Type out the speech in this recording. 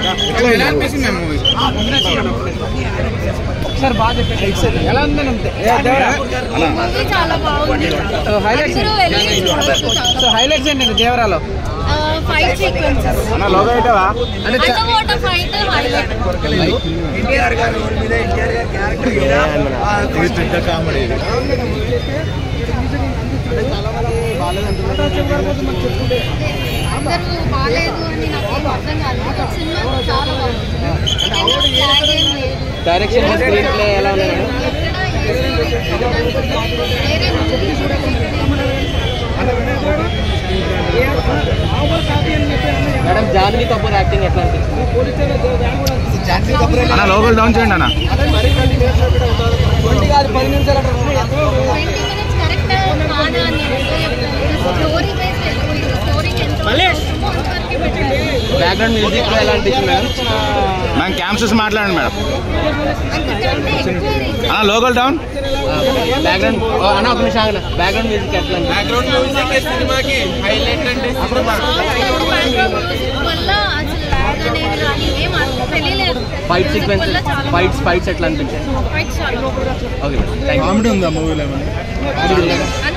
ఎలా అనిపించింది మేము మూవీ సార్ బాగా చెప్పండి ఎలా ఉందని అంతే మూవీ చాలా బాగుంది హైలైట్స్ అందరూ వెళ్ళి చూడవచ్చు సో హైలైట్స్ ఏంటండి దేవరాలో ఫైట్ సీక్వెన్సెస్ అంటే చ- అండర్ వాటర్ ఫైట్ హైలైట్ పెద్ద కామెడీ అందరూ బాగాలేదు అని నాకు ఏం అర్థం కాలేదు సినిమా చాలా బాగుంది ఎక్కడ lag ఏం లేదు డైరెక్షన్ స్క్రీన్ ప్లే ఎలా ఉంది ఎక్కడ ఏది వేరే movie madam Janhvi Kapoor acting ఎట్లా అనిపిస్తుంది అన్న లోకల్ డౌన్ చేయండి అన్న ట్వంటీ కాదు పది నిమిషాలు ట్వంటీ మినిట్స్ కరెక్ట్ కాదా అని స్టోరీ బేస్ వెళ్ళిపోయింది స్టోరీకి ఎంత అవసరమో అంతవరకే పెట్టారు బ్యాక్గ్రౌండ్ మ్యూజిక్ ఎలా అనిపించింది మేడం మ్యామ్ క్యాంప్స్ చూసి మాట్లాడండి మేడం అంతకంటే ఎక్కువ రీచ్ అన్న లోకల్ డౌన్ బ్యాక్గ్రౌండ్ అన్న ఒక నిమిషం ఆగన బ్యాక్గ్రౌండ్ మ్యూజిక్ ఎట్లా బ్యాక్గ్రౌండ్ మ్యూజిక్ సినిమాకి హైలైట్ అంటే బ్యాక్గ్రౌండ్ మ్యూజిక్ వల్ల అసలు లాగ్ అనేది కానీ ఏం అర్థం తెలియలేదు ఫైట్ Music సీక్వెన్స్ వల్ల చాలా ఫైట్స్ ఫైట్స్ ఎట్లా అనిపించాయి ఫైట్స్ చాలా okay madam thank you comedy ఉందా మూవీలో ఏమైనా అన్ని